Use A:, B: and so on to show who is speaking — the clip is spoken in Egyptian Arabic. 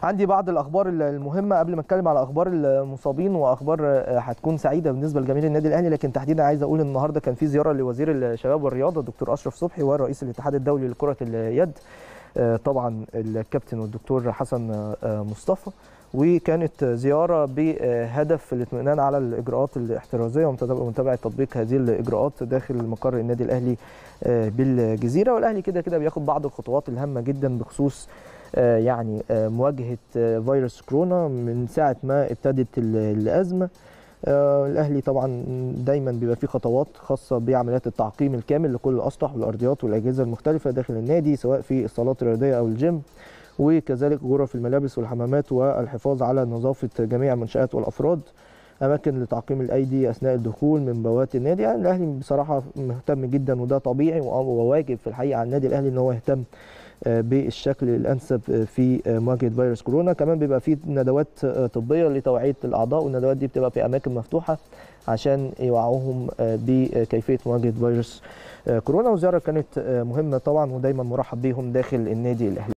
A: عندي بعض الاخبار المهمه قبل ما اتكلم على اخبار المصابين واخبار هتكون سعيده بالنسبه لجماهير النادي الاهلي لكن تحديدا عايز اقول النهارده كان في زياره لوزير الشباب والرياضه الدكتور اشرف صبحي ورئيس الاتحاد الدولي لكره اليد طبعا الكابتن والدكتور حسن مصطفى وكانت زياره بهدف الاطمئنان على الاجراءات الاحترازيه ومتابعه تطبيق هذه الاجراءات داخل مقر النادي الاهلي بالجزيره والاهلي كده كده بياخد بعض الخطوات الهامه جدا بخصوص يعني مواجهه فيروس كورونا من ساعه ما ابتدت الازمه الاهلي طبعا دايما بيبقى فيه خطوات خاصه بعمليات التعقيم الكامل لكل الاسطح والارضيات والاجهزه المختلفه داخل النادي سواء في الصالات الرياضيه او الجيم وكذلك غرف الملابس والحمامات والحفاظ على نظافه جميع المنشات والافراد اماكن لتعقيم الايدي اثناء الدخول من بوابات النادي يعني الاهلي بصراحه مهتم جدا وده طبيعي وواجب في الحقيقه على النادي الاهلي ان هو يهتم بالشكل الانسب في مواجهه فيروس كورونا كمان بيبقى في ندوات طبيه لتوعيه الاعضاء والندوات دي بتبقى في اماكن مفتوحه عشان يوعوهم بكيفيه مواجهه فيروس كورونا والزياره كانت مهمه طبعا ودايما مرحب بيهم داخل النادي الاهلي